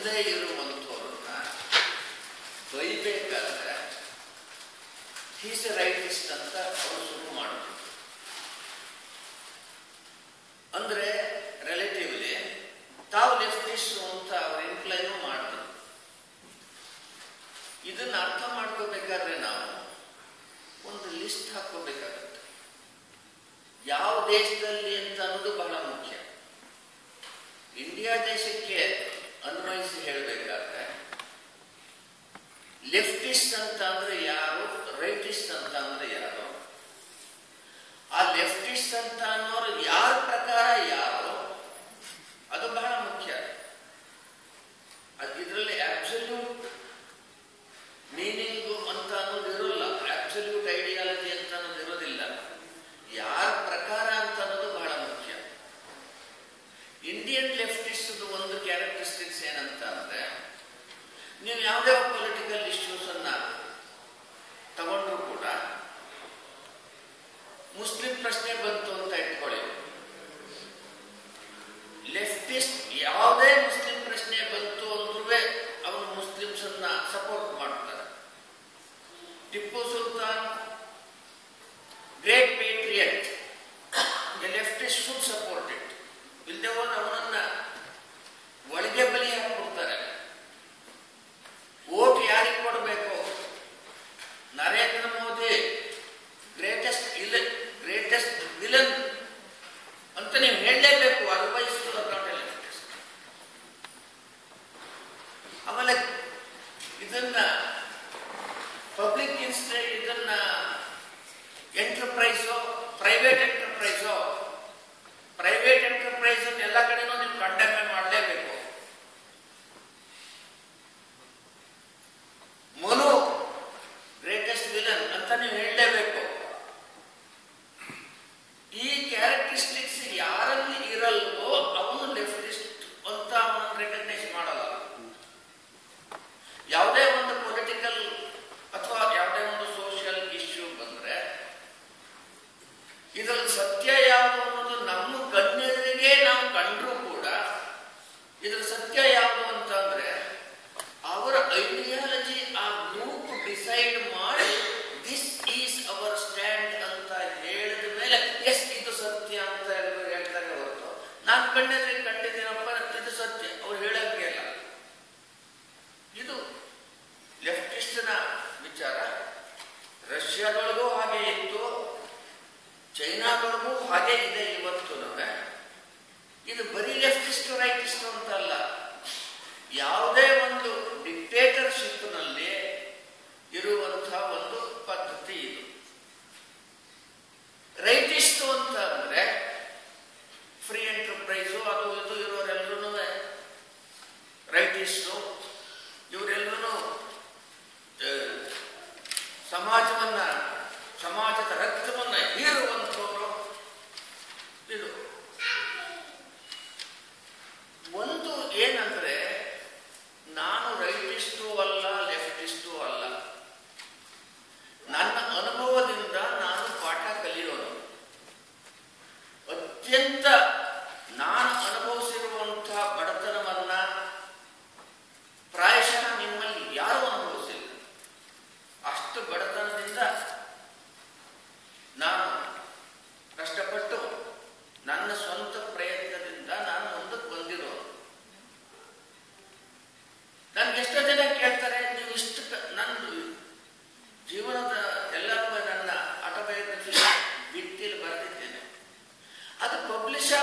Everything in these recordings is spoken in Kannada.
ಮುಂದೆ ಇರುವಂಥವ್ರನ್ನ ಬೈಬೇಕಾದ್ರೆ ಹೀಸ್ ರೈಟಿಸ್ಟ್ ಅಂತ ಅವರು ಶುರು ಮಾಡಿದ್ರು ಅಂದ್ರೆ ರಿಲೇಟಿವ್ಲಿ ತಾವು ಲೆಫ್ಟಿಸ್ಟ್ ಅಂತ ಅವ್ರು ಇಂಪ್ಲೈನು ಮಾಡಿದ್ರು ಇದನ್ನ ಅರ್ಥ ಮಾಡ್ಕೋಬೇಕಾದ್ರೆ ನಾವು ಒಂದು ಲಿಸ್ಟ್ ಹಾಕೋಬೇಕಾಗುತ್ತೆ ಯಾವ ದೇಶದಲ್ಲಿ ಅಂತ ಅನ್ನೋದು ಬಹಳ ಮುಖ್ಯ ಇಂಡಿಯಾ ದೇಶಕ್ಕೆ ಅನ್ವಯಿಸಿ ಹೇಳಬೇಕಾದ್ರೆ ಲೆಫ್ಟಿಸ್ಟ್ ಅಂತ ಅಂದ್ರೆ ಯಾರು ರೈಟಿಸ್ಟ್ ಅಂತ ಅಂದ್ರೆ ಯಾರು ಆ ಲೆಫ್ಟಿಸ್ಟ್ ಅಂತ ಅನ್ನೋರು ಯಾರ ಪ್ರಕಾರ ಯಾರು ಅದು ಬಹಳ ಮುಖ್ಯ ಅದ್ ಇದರಲ್ಲಿ ಅಬ್ಸಲ್ಯೂಟ್ ಮೀನಿಂಗು ಅಂತ ಅನ್ನೋದು ಇರೋಲ್ಲ ಅಬ್ಸಲ್ಯೂಟ್ ಐಡಿಯಾಲಜಿ ಅಂತ ಅನ್ನೋದು ಇರೋದಿಲ್ಲ ಯಾರ ಪ್ರಕಾರ ಅಂತ ಅನ್ನೋದು ಬಹಳ ಮುಖ್ಯ ಇಂಡಿಯನ್ ಲೆಫ್ಟಿಸ್ಟ್ ಒಂದು ಕ್ಯಾರೆಕ್ಟರಿಸ್ಟಿಕ್ಸ್ ಏನಂತ ಅಂದ್ರೆ ನೀವು ಯಾವುದೇ ಪೊಲಿಟಿಕಲ್ ಇಶ್ಯೂಸ್ ಅನ್ನ ತಗೊಂಡ್ರು ಕೂಡ ಮುಸ್ಲಿಂ ಪ್ರಶ್ನೆ ಬಂತು ಅಂತ ಇಟ್ಕೊಳ್ಳಿ ಲೆಫ್ಟಿಸ್ಟ್ ಯಾವುದೇ ಮುಸ್ಲಿಂ ಪ್ರಶ್ನೆ ಬಂತು ಅಂದ್ರೂ ಅವನು ಮುಸ್ಲಿಮ್ಸ್ ಅನ್ನ ಸಪೋರ್ಟ್ ಮಾಡ್ತಾರೆ Tipu Sultan great patriot leftist should support it ಇಲ್ಲದೆ ಹೋದ್ರೆ ಅವನನ್ನ ಒಳಗೆ ಬಲಿ ಹಾಕ್ಬಿಡ್ತಾರೆ ಓಟ್ ಯಾರಿಗೆ ಕೊಡಬೇಕು Narendra Modi greatest villain greatest villain ಅಂತ ನೀವು ಹೇಳಲೇಬೇಕು ಅದರ್ವೈಸ್ ಆಮೇಲೆ ಇದನ್ನ ಪಬ್ಲಿಕ್ ಇನ್ಸ್ಟೇ ಇದನ್ನ enterprise private enterprise private enterprise ಎಲ್ಲ ಕಡೆನೂ ನೀವು ಕಂಡಮೆ ಮಾಡಲೇಬೇಕು ಮನು ಗ್ರೇಟೆಸ್ಟ್ ವಿಲನ್ ಅಂತ ನೀವು ಹೇಳಲೇಬೇಕು ಈ ಕ್ಯಾರೆಕ್ಟರಿಸ್ಟಿಕ್ಸ್ ಯಾರಲ್ಲಿ ಇರಲ್ವೋ ಅವನು ಲೆಫ್ಟಿಸ್ಟ್ ಅಂತ ಅವನನ್ನು ರೆಕಗ್ನೈಸ್ ಮಾಡಲ್ಲ ಯಾವುದೇ ಒಂದು ಪೊಲಿಟಿಕಲ್ ಅಥವಾ ಯಾವುದೇ ಒಂದು ಸೋಷಿಯಲ್ ಇಶ್ಯೂ ಬಂದ್ರೆ ಇದರಲ್ಲಿ ಸತ್ಯ ಯಾವುದು ಅನ್ನೋದು ನಮ್ಮ ಕಣ್ಣೆದುರಿಗೆ ನಾವು ಕಂಡ್ರೂ ಕೂಡ ಇದ್ರ ಸತ್ಯ ಯಾವುದು ಅಂತಂದ್ರೆ ಅವರ ಐಡಿಯಾಲಜಿ ಆ ಗ್ರೂಪ್ ಡಿಸೈಡ್ ಮಾಡಿ ದಿಸ್ ಈಸ್ ಅವರ್ ಸ್ಟ್ಯಾಂಡ್ ಅಂತ ಹೇಳಿದ ಮೇಲೆ ಎಸ್ ಇದು ಸತ್ಯ ಅಂತ ಎಲ್ಲರೂ ಹೇಳ್ತಾರೆ ಹೊರತು ನಾನು ಕಣ್ಣೆದುರಿಗೆ ಕಂಡಿದ್ದೀನಪ್ಪ ಇದು ಸತ್ಯ ಅವ್ರು ಹೇಳಂಗೆ ಇಲ್ಲ ಇದು ಲೆಫ್ಟಿಸ್ಟ್ನ ವಿಚಾರ ರಷ್ಯಾದೊಳಗೂ ಹಾಗೆ ಇತ್ತು ಚೈನಾದೊಳಗೂ ಹಾಗೆ ಇದೆ ಇವತ್ತು ಇದು ಬರೀ ಲೆಫ್ಟಿಸ್ಟ್ ರೈಟಿಸ್ಟ್ ಅಂತಲ್ಲ ಯಾವುದೇ ಒಂದು ಡಿಕ್ಟೇಟರ್ಶಿಪ್ನಲ್ಲಿ ಇರುವಂತಹ ಒಂದು ಪದ್ಧತಿ ಇದು ರೈಟಿಸ್ಟ್ ಅಂತ ಅಂದ್ರೆ ಫ್ರೀ ಎಂಟರ್ಪ್ರೈಸು ಅದು ಇದು ಇರೋರೆಲ್ಲರೂ ರೈಟಿಸ್ಟು ಇವರೆಲ್ಲರೂ ಸಮಾಜವನ್ನ ಸಮಾಜದ ರಕ್ತವನ್ನ ಹೀರುವಂಥವ್ರು ಇದು ಒಂದು ಏನಂದ್ರೆ ನಾನು ರೈಟಿಸ್ಟು ಅಲ್ಲ ಲೆಫ್ಟಿಸ್ಟು ಅಲ್ಲ ನನ್ನ ಅನುಭವದಿಂದ ನಾನು ಪಾಠ ಕಲಿಯೋನು ಅತ್ಯಂತ ನಾನು ಅನುಭವಿಸಿರುವಂತಹ ಬಡತನವನ್ನ ಪ್ರಾಯಶಃ ನಿಮ್ಮಲ್ಲಿ ಯಾರು ಅನುಭವಿಸಿಲ್ಲ ಅಷ್ಟು ಬಡತನದಿಂದ ನಾನು ಕಷ್ಟಪಟ್ಟು ನನ್ನ ಸ್ವಂತ ಪ್ರಯತ್ನದಿಂದ ನಾನು ಮುಂದಕ್ಕೆ ಬಂದಿರೋನು ನನ್ಗೆ ಎಷ್ಟೋ ಜನ ಕೇಳ್ತಾರೆ ನೀವು ಇಷ್ಟು ಕ- ನಂದು ಜೀವನದ ಎಲ್ಲರೂ ನನ್ನ ಆಟೋಬಯೋಗ್ರಫಿ ಭಿತ್ತಿಯಲ್ಲಿ ಬರೆದಿದ್ದೇನೆ ಅದು ಪಬ್ಲಿಷ್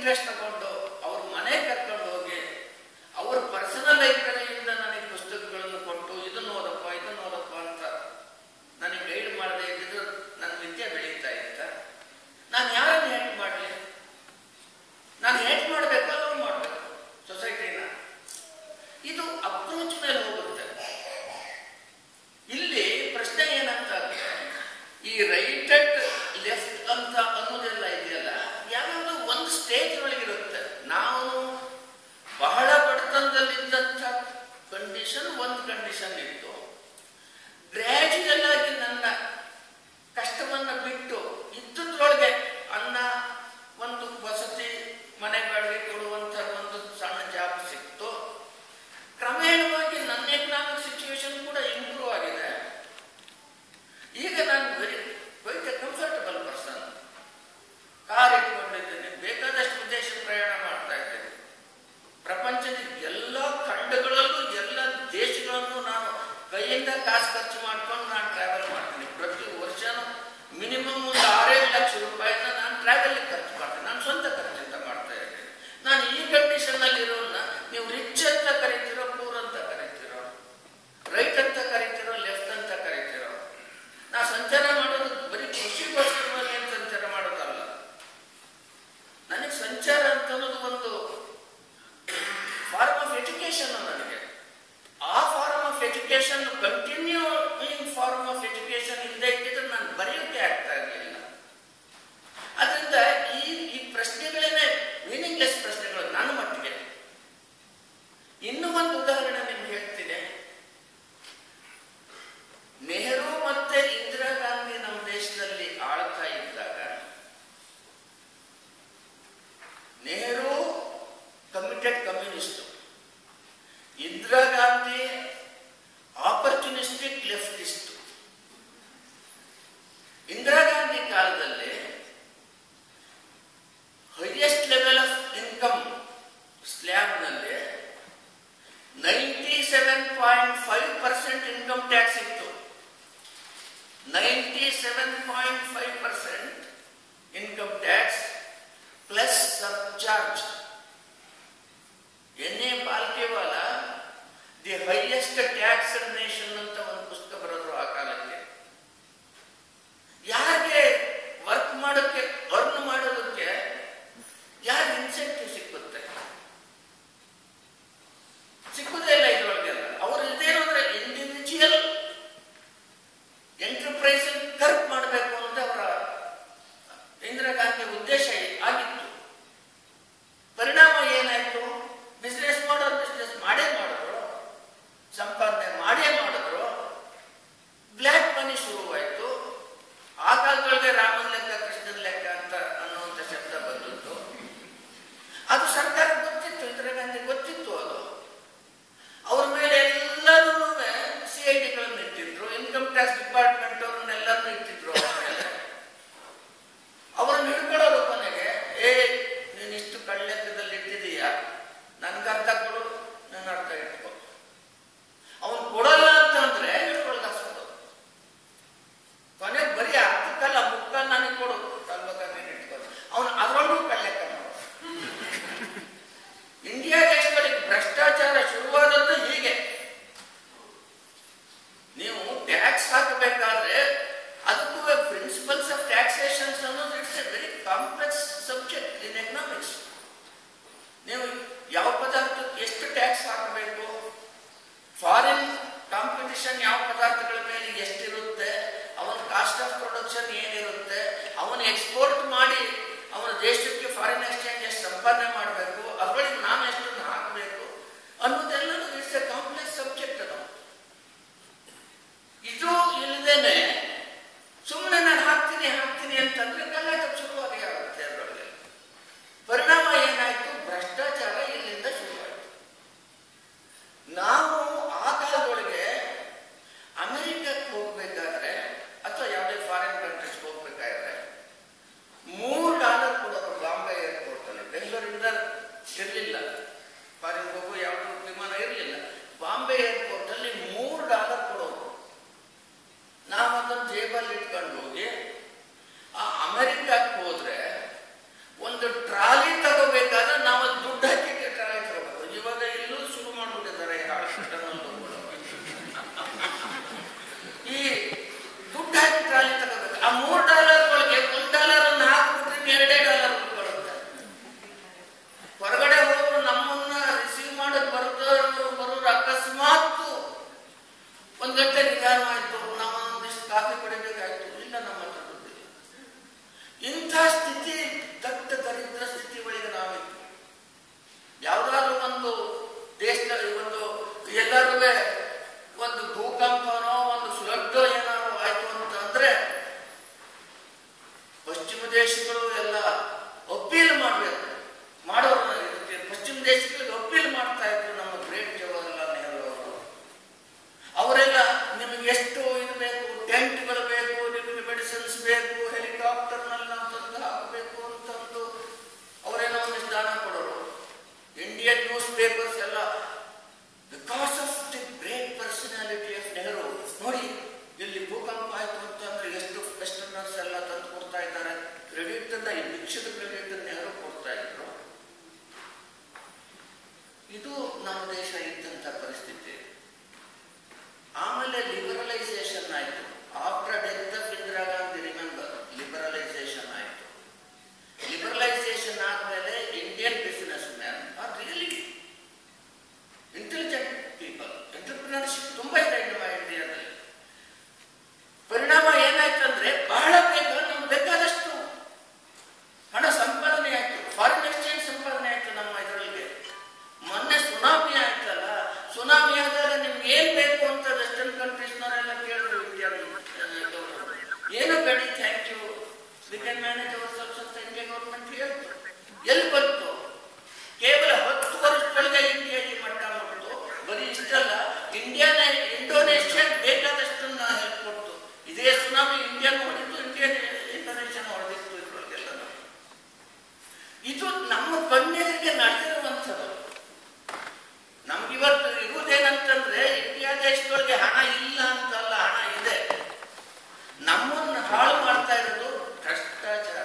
ಇಂಟ್ರೆಸ್ಟ್ ತಗೊಂಡು ಅವ್ರ ಮನೆ ಕರ್ಕೊಂಡು ಹೋಗಿ ಅವ್ರ ಪರ್ಸನಲ್ ಲೈಬ್ರರಿಯಿಂದ ನನಗೆ ಪುಸ್ತಕಗಳನ್ನು ಕೊಟ್ಟು ಇದನ್ನು ಓದಪ್ಪ ಇದನ್ನು ಓದಪ್ಪ ಅಂತ ನನಗೆ ಗೈಡ್ ಮಾಡದೆ ಇದ್ದಿದ್ರೆ ನನ್ನ ವಿದ್ಯೆ ಬೆಳೀತಾ ಇತ್ತ ನಾನು ಯಾರನ್ನು ಹೇಟ್ ಮಾಡಲಿ ನಾನು ಹೇಟ್ ಮಾಡಬೇಕಾ ಅವ್ರು ಮಾಡಬೇಕು ಸೊಸೈಟಿನ ಇದು ಅಪ್ರೋಚ್ ಮೇಲೆ ಹೋಗುತ್ತೆ ಇಲ್ಲಿ ಪ್ರಶ್ನೆ ಏನಂತಂದ್ರೆ ಈ ರೈಟೆಡ್ ಲೆಫ್ಟ್ ಅಂತ ಅನ್ನೋದೆಲ್ಲ ಇದೆಯಲ್ಲ ಯಾವ್ಯಾವುದೋ ಒಂದು ಸ್ಟೇಜ್ ಒಳಗಿರುತ್ತೆ ನಾವು ಬಹಳ ಬಡತನದಲ್ಲಿದ್ದಂಥ ಕಂಡೀಷನ್ ಒಂದು ಕಂಡೀಷನ್ ಇತ್ತು ಗ್ರ್ಯಾಜುಯಲ್ ಆಗಿ ನನ್ನ ಕಷ್ಟವನ್ನ ಬಿಟ್ಟು ಇದ್ದದ್ರೊಳಗೆ ಅನ್ನ ಒಂದು ವಸತಿ ಮನೆ ಬಾಡಿಗೆ ಕೊಡುವಂಥ ಒಂದು ಸಣ್ಣ ಜಾಬ್ ಸಿಕ್ತು ಕ್ರಮೇಣವಾಗಿ ನನ್ನ ಎಕನಾಮಿಕ್ ಸಿಚುವೇಶನ್ ಕೂಡ ಇಂಪ್ರೂವ್ ಆಗಿದೆ ಈಗ ನಾನು very quite a comfortable person car ಇಟ್ಕೊಂಡಿದ್ದೇನೆ ಬೇಕಾದಷ್ಟು ವಿದೇಶ ಪ್ರಯಾಣ ಮಾಡ್ತಾ ಇದ್ದೇನೆ ಪ್ರಪಂಚದ ಎಲ್ಲ ಖಂಡಗಳಲ್ಲೂ ಎಲ್ಲ ದೇಶಗಳನ್ನು ನಾನು ಕೈಯಿಂದ ಕಾಸು ಖರ್ಚು ಮಾಡ್ಕೊಂಡು ನಾನು ಟ್ರಾವೆಲ್ ಮಾಡ್ತೀನಿ ಪ್ರತಿ ವರ್ಷನೂ ಮಿನಿಮಮ್ ಒಂದು ಆರೇಳು ಲಕ್ಷ ರೂಪಾಯಿನ ನಾನು ಟ್ರಾವೆಲ್ ಖರ್ಚು ಮಾಡ್ತೀನಿ ನಾನು ಸ್ವಂತ ಖರ್ಚಿಂದ ಮಾಡ್ತಾ ಇದ್ದೀನಿ ನಾನು ಈ ಕಂಡೀಷನ್ ಅಲ್ಲಿ ಇರೋನ್ನ ನೀವು ರಿಚ್ ಅಂತ ಕರಿತೀರೋ ಪೂರ್ ಅಂತ ಕರಿತೀರೋ ರೈಟ್ ಅಂತ ಕರಿತೀರೋ ಲೆಫ್ಟ್ ಅಂತ ಕರಿತೀರೋ ನಾ ಸಂಚಾರ ಮಾಡೋದು ಬರೀ ಕೃಷಿಗೋಸ್ಕರವಾಗಿ ಏನು ಸಂಚಾರ ಮಾಡೋದಲ್ಲ ನನಗೆ ಸಂಚಾರ ಅಂತ ಅನ್ನೋದು ಒಂದು ಫಾರ್ಮ್ ಆಫ್ ಎಜುಕೇಶನ್ ನನಗೆ ಆ form of education continuing form of education ಇಲ್ಲದೆ ಇದ್ದಿದ್ರೆ ನಾನು ಬರೆಯೋಕೆ ಆಗ್ತಾ ಇರಲಿಲ್ಲ ಅದರಿಂದ ಈ ಈ ಪ್ರಶ್ನೆಗಳೇನೆ ಮೀನಿಂಗ್ಲೆಸ್ ಪ್ರಶ್ನೆಗಳು ನನ್ನ ಮಟ್ಟಿಗೆ ಇನ್ನೂ ಒಂದು ಉದಾಹರಣೆ ನಿಮ್ಗೆ ಹೇಳ್ತೀನಿ ನೆಹರು ಮತ್ತೆ ಇಂದಿರಾ ಗಾಂಧಿ ನಮ್ಮ ದೇಶದಲ್ಲಿ ಆಳ್ತಾ ಇದ್ದಾಗ Nehru committed communist Indira Gandhi opportunistic leftist Indira Gandhi ಕಾಲದಲ್ಲಿ ಹೈಯೆಸ್ಟ್ ಲೆವೆಲ್ ಆಫ್ ಇನ್ಕಮ್ ಸ್ಲ್ಯಾಬ್ನಲ್ಲಿ ninety seven point five percent income tax ಇತ್ತು ninety seven point five percent income tax plus surcharge N A Palkhivala the highest tax nation ಅಂತ ಒಂದು ಪುಸ್ತಕ ಬರೆದ್ರು ಆ ಕಾಲಕ್ಕೆ ಯಾರಿಗೆ ವರ್ಕ್ ಮಾಡೋಕ್ಕೆ ಅರ್ನ್ ಮಾಡೋದಕ್ಕೆ ಯಾರು ಇನ್ಸೆಂಟಿವ್ ಸಿಕ್ಕುತ್ತೆ ಸಿಕ್ಕುದೇ ಇಲ್ಲ ಇದ್ರೊಳಗೆಲ್ಲ ಅವ್ರು ಇದೇನು ಅಂದ್ರೆ ಇಂಡಿವಿಜುವಲ್ ಎಂಟರ್ಪ್ರೈಸ್ ಕರ್ಕ್ ಮಾಡಬೇಕು ಅಂತ ಅವರ ಇಂದಿರಾ ಗಾಂಧಿ ಉದ್ದೇಶ ಆಗಿತ್ತು ಪರಿಣಾಮ ಏನಾಯ್ತು ಬಿಸ್ನೆಸ್ ಮಾಡೋರು ಬಿಸ್ನೆಸ್ ಮಾಡೇ ಮಾಡಿದ್ರು ಸಂಪಾದನೆ ಮಾಡೇ ಮಾಡಿದ್ರು ಬ್ಲ್ಯಾಕ್ ಮನಿ ಶುರುವಾಯಿತು ಆ ಕಾಲದೊಳಗೆ ರಾಮನ ಲೆಕ್ಕ ಕೃಷ್ಣನ ಲೆಕ್ಕ ಅಂತ ಅನ್ನುವಂಥ ಶಬ್ದ ಬಂದಿತ್ತು ಅದು ಸರ್ಕಾರ ಗೊತ್ತಿತ್ತು ಇಂದಿರಾ ಗಾಂಧಿ ಗೊತ್ತಿತ್ತು ಅದು ಅವ್ರ ಮೇಲೆ ಎಲ್ಲರೂ ಸಿ ಐ ಡಿಗಳನ್ನು ಇಟ್ಟಿದ್ರು ಇನ್ಕಮ್ ಟ್ಯಾಕ್ಸ್ ಡಿಪಾರ್ಟ್ಮೆಂಟ್ ಅವ್ರನ್ನೆಲ್ಲರನ್ನೂ ಇಟ್ಟಿದ್ರು ಅವ್ರ ಮೇಲೆ ಅವ್ರನ್ನ ಹಿಡ್ಕೊಳ್ಳೋದು ಕೊನೆಗೆ ಏ ನೀನು ಇಷ್ಟು ಕಳ್ಳೆಕ್ಕದಲ್ಲಿ ಇಟ್ಟಿದೀಯಾ ನನ್ಗೆ ಅರ್ಥ ಕೊಡು ನನ್ನ ಅರ್ಥ ಇಟ್ಕೊ ಅವನು ಕೊಡಲ್ಲ ಅಂತಂದ್ರೆ ಹಿಡ್ಕೊಳ್ದ ಹಾಕ್ಸೋದು ಕೊನೆಗೆ ಬರೀ ಅರ್ಥಕ್ಕಲ್ಲ ಮುಕ್ಕಲ್ಲ ನನಗೆ ಕೊಡು ಕಲ್ಬೇಕಾದ್ರೆ ನೀನು ಇಟ್ಕೊ ಅವನು ಅದರೊಳಗೂ ಕಳ್ಳೆಕ್ಕ ಮಾಡು ಇಂಡಿಯಾ ದೇಶದಲ್ಲಿ ಭ್ರಷ್ಟಾಚಾರ ಶುರುವಾದದ್ದು ಹೀಗೆ ನೀವು ಟ್ಯಾಕ್ಸ್ ಹಾಕಬೇಕಾದ್ರೆ ಅದಕ್ಕೂ ಪ್ರಿನ್ಸಿಪಲ್ಸ್ ಆಫ್ ಟ್ಯಾಕ್ಸೇಷನ್ಸ್ ಅನ್ನೋದು it's a very complex subject in economics ನೀವು ಯಾವ ಪದಾರ್ಥಕ್ಕೆ ಎಷ್ಟು ಟ್ಯಾಕ್ಸ್ ಹಾಕಬೇಕು ಫಾರಿನ್ ಕಾಂಪಿಟಿಷನ್ ಯಾವ ಪದಾರ್ಥಗಳ ಮೇಲೆ ಎಷ್ಟಿರುತ್ತೆ ಅವನ ಕಾಸ್ಟ್ ಆಫ್ ಪ್ರೊಡಕ್ಷನ್ ಏನಿರುತ್ತೆ ಅವನು ಎಕ್ಸ್ಪೋರ್ಟ್ ಮಾಡಿ ಅವನ ದೇಶಕ್ಕೆ ಫಾರಿನ್ ಎಕ್ಸ್ಚೇಂಜ್ ಎಷ್ಟು ಸಂಪಾದನೆ ಮಾಡಬೇಕು ಅದರೊಳಗೆ ನಾನು ಎಷ್ಟನ್ನು ಹಾಕಬೇಕು ಅನ್ನೋದೆಲ್ಲನೂ ಇಟ್ಸ್ ಎ ಕಾಂಪ್ಲೆಕ್ಸ್ ಸಬ್ಜೆಕ್ಟ್ ಅದು ಇದು ಇಲ್ಲದೇನೆ ಸುಮ್ಮನೆ ನಾನು ಹಾಕ್ತೀನಿ ಹಾಕ್ತೀನಿ ಅಂತಂದ್ರೆ ಗಲಾಟೆ ಶುರುವಾಗಿ ಆಗುತ್ತೆ ಅದರೊಳಗೆ ಪರಿಣಾಮ ಏನಾಯ್ತು ಭ್ರಷ್ಟಾಚಾರ ಇಲ್ಲಿಂದ ಶುರುವಾಯಿತು ನಾವು ಆ ಕಾಲದೊಳಗೆ ಅಮೆರಿಕಕ್ಕೆ ಹೋಗ್ಬೇಕಾದ್ರೆ ಅಥವಾ ಯಾವುದೇ ಫಾರಿನ್ ಕಂಟ್ರೀಸ್ಗೆ ಹೋಗ್ಬೇಕಾದ್ರೆ ಮೂರು ಡಾಲರ್ ಕೊಡೋರು ಬಾಂಬೆ ಏರ್ಪೋರ್ಟ್ ಅಲ್ಲಿ ಬೆಂಗಳೂರಿಂದ ಇರಲಿಲ್ಲ ಫಾರಿನ್ ಹೋಗೋ ಯಾವುದೋ ವಿಮಾನ ಇರಲಿಲ್ಲ ಬಾಂಬೆ ಏರ್ಪೋರ್ಟ್ ಅಲ್ಲಿ ಮೂರು ಡಾಲರ್ ಕೊಡೋರು ನಾವು ಅದನ್ನು ಜೇಬಲ್ಲಿ ಇಟ್ಕೊಂಡು ಹೋಗಿ ಆ ಅಮೆರಿಕಕ್ಕೆ ಹೋದ್ರೆ ಒಂದು ಟ್ರಾಲಿ ತಗೋಬೇಕು ಕ್ರೆಡಿಟ್ ಈ ಭಿಕ್ಷದ ಕ್ರೆಡಿಟ್ ಯಾರು ಕೊಡ್ತಾ ಇದ್ರು ಇದು ನಮ್ಮ ದೇಶ ಇದ್ದಂಥ ಪರಿಸ್ಥಿತಿ ಆಮೇಲೆ ಲಿಬರಲೈಸೇಷನ್ ಆಯಿತು after death of Indira Gandhi remember liberalisation ಆಯಿತು ಲಿಬರಲೈಸೇಷನ್ ಆದಮೇಲೆ Indian business man are really intelligent people entrepreneurship ತುಂಬ ಇದೆ ನಮ್ಮ ಇಂಡಿಯಾದಲ್ಲಿ ಪರಿಣಾಮ ಏನಾಯ್ತಂದ್ರೆ ಬಹಳ ಬೇಗ ನಮ್ಗೆ ಬೇಕಾದಷ್ಟು ಹಣ ಸಂಪಾದನೆ ಆಯ್ತು ಫಾರಿನ್ ಎಕ್ಸ್ಚೇಂಜ್ ಸಂಪಾದನೆ ಆಯ್ತು ನಮ್ಮ ಇದರೊಳಗೆ ಮೊನ್ನೆ ಸುನಾಮಿ ಆಯ್ತಲ್ಲ ಸುನಾಮಿ ಆದಾಗ ನಿಮ್ಗೆ ಏನ್ ಬೇಕು ಅಂತ ವೆಸ್ಟರ್ನ್ ಕಂಟ್ರೀಸ್ನವರೆಲ್ಲ ಕೇಳಿದ್ರು ಇಂಡಿಯನ್ ಏನು ಬೇಡಿ thank you we can manage ourselves ಅಂತ ಇಂಡಿಯನ್ ಗೌರ್ಮೆಂಟ್ ಹೇಳ್ತು ಎಲ್ಲಿ ಬಂತು ಕೇವಲ ಹತ್ತು ವರ್ಷದೊಳಗೆ ಇಂಡಿಯಾ ಈ ಮಟ್ಟ ಮಾಡಿತು ಬರೀ ಇಷ್ಟಲ್ಲ ಇಂಡಿಯಾನ ಇಂಡೋನೇಷ್ಯಾ ಬೇಕಾದಷ್ಟನ್ನ ಹೆಲ್ಪ್ ಕೊಡ್ತು ಇದೇ ಸುನಾಮಿ ಇಂಡಿಯನ್ ಹೊಡೆದಿತ್ತು ಇಂಡಿಯನ್ ಇಂಡೋನೇಷ್ಯಾನ ಹೊಡೆದಿತ್ತು ಇದ್ರೊಳಗೆಲ್ಲ ಇದು ನಮ್ಮ ಕಣ್ಣೆದುರಿಗೆ ನಡೆದಿರುವಂಥದ್ದು ನಮ್ಗಿವತ್ತು ಇರುವುದೇನಂತಂದ್ರೆ ಇಂಡಿಯಾ ದೇಶದೊಳಗೆ ಹಣ ಇಲ್ಲ ಅಂತಲ್ಲ ಹಣ ಇದೆ ನಮ್ಮನ್ನು ಹಾಳು ಮಾಡ್ತಾ ಇರೋದು ಭ್ರಷ್ಟಾಚಾರ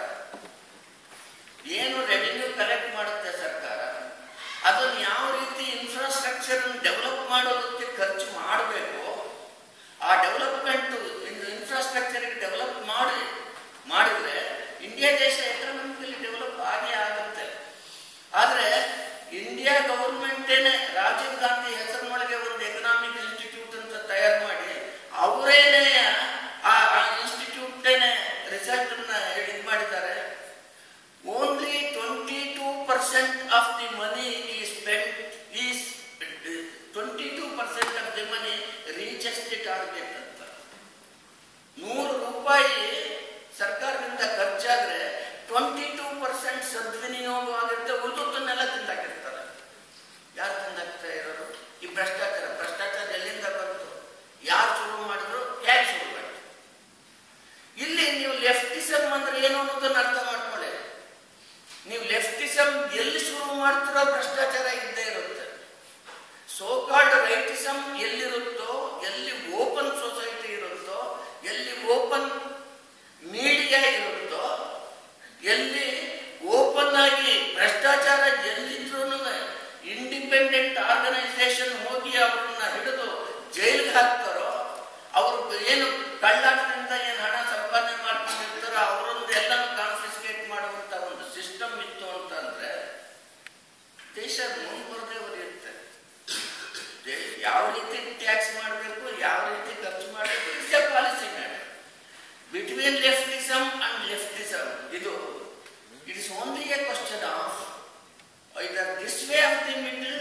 ಏನು ರೆವಿನ್ಯೂ ಕಲೆಕ್ಟ್ ಮಾಡುತ್ತೆ ಸರ್ಕಾರ ಅದನ್ನು ಯಾವ ರೀತಿ ಇನ್ಫ್ರಾಸ್ಟ್ರಕ್ಚರ್ ಡೆವಲಪ್ ಮಾಡೋದಕ್ಕೆ ಖರ್ಚು ಮಾಡಬೇಕು ಆ ಡೆವಲಪ್ಮೆಂಟ್ ಇನ್ಫ್ರಾಸ್ಟ್ರಕ್ಚರ್ಗೆ ಡೆವಲಪ್ ಮಾಡಿ ಮಾಡಿದ್ರೆ ಇಂಡಿಯಾ ದೇಶ ಎಕನಾಮಿಕಲಿ ಡೆವಲಪ್ ಆಗೇ ಆಗುತ್ತೆ ಆದರೆ ಇಂಡಿಯಾ ಗೌರ್ಮೆಂಟೇನೆ ರಾಜೀವ್ ಗಾಂಧಿ ಹೆಸರಿನೊಳಗೆ ಒಂದು ಎಕನಾಮಿಕ್ ಇನ್ಸ್ಟಿಟ್ಯೂಟ್ ಅಂತ ತಯಾರು ಮಾಡಿ ಅವರೇನೆ ಆ ಇನ್ಸ್ಟಿಟ್ಯೂಟ್ನೇನೆ ರಿಸಲ್ಟ್ ಇದು ಮಾಡಿದ್ದಾರೆ only twenty two percent of the money ಈ spend is twenty two percent of the money reaches the target ಅಂತ ನೂರು ರೂಪಾಯಿ ಸರ್ಕಾರದಿಂದ ಖರ್ಚಾದ್ರೆ ಟ್ವೆಂಟಿ ಟೂ ಪರ್ಸೆಂಟ್ ಸದ್ವಿನಿಯೋಗ ಆಗುತ್ತೆ ಉಳಿದದ್ದನ್ನೆಲ್ಲ ತಿಂದಾಕಿರ್ತಾರೆ ಯಾರು ತಿಂದಾಕ್ತಾ ಇರೋರು ಈ ಭ್ರಷ್ಟಾಚಾರ ಭ್ರಷ್ಟಾಚಾರ ಎಲ್ಲಿಂದ ಬಂತು ಯಾರು ಶುರು ಮಾಡಿದ್ರು ಹೇಗೆ ಶುರು ಮಾಡಿದ್ರು ಇಲ್ಲಿ ನೀವು ಲೆಫ್ಟಿಸಮ್ ಅಂದ್ರೆ ಏನು ಅನ್ನೋದನ್ನ ಅರ್ಥ ಮಾಡ್ಕೊಳ್ಳಿ ನೀವು ಲೆಫ್ಟಿಸಮ್ ಎಲ್ಲಿ ಶುರು ಮಾಡ್ತಿರೋ ಭ್ರಷ್ಟಾಚಾರ ಇದ್ದೇ ಇರುತ್ತೆ ಸೋಕಾಲ್ಡ್ ರೈಟಿಸಮ್ ಎಲ್ಲಿರುತ್ತೋ ಎಲ್ಲಿ ಓಪನ್ ಸೊಸೈಟಿ ಇರುತ್ತೋ ಎಲ್ಲಿ ಓಪನ್ ಮೀಡಿಯಾ ಇರುತ್ತೋ ಎಲ್ಲಿ ಓಪನ್ ಆಗಿ ಭ್ರಷ್ಟಾಚಾರ ಎಲ್ಲಿದ್ರು ಇಂಡಿಪೆಂಡೆಂಟ್ ಆರ್ಗನೈಸೇಷನ್ ಹೋಗಿ ಅವ್ರನ್ನ ಹಿಡಿದು ಜೈಲಿಗೆ ಹಾಕ್ತಾರೋ ಅವರು ಏನು ಕಳ್ಳಾಟದಿಂದ ಏನು ಹಣ ಸಂಪಾದನೆ ಮಾಡ್ಕೊಂಡಿರ್ತಾರೋ ಅವರೊಂದು ಎಲ್ಲನೂ ಕಾನ್ಫಿಸ್ಕೇಟ್ ಮಾಡುವಂತ ಒಂದು ಸಿಸ್ಟಮ್ ಇತ್ತು ಅಂತಂದ್ರೆ ದೇಶ ಮುಂದುವರೆದೇ ಉಳಿಯುತ್ತೆ ದೇ- ಯಾವ ರೀತಿ ಟ್ಯಾಕ್ಸ್ ಮಾಡಬೇಕು ಯಾವ ರೀತಿ ಖರ್ಚು ಮಾಡಬೇಕು it's a policy matter between leftism and leftism ಇದು it is only a question of either this way of the middle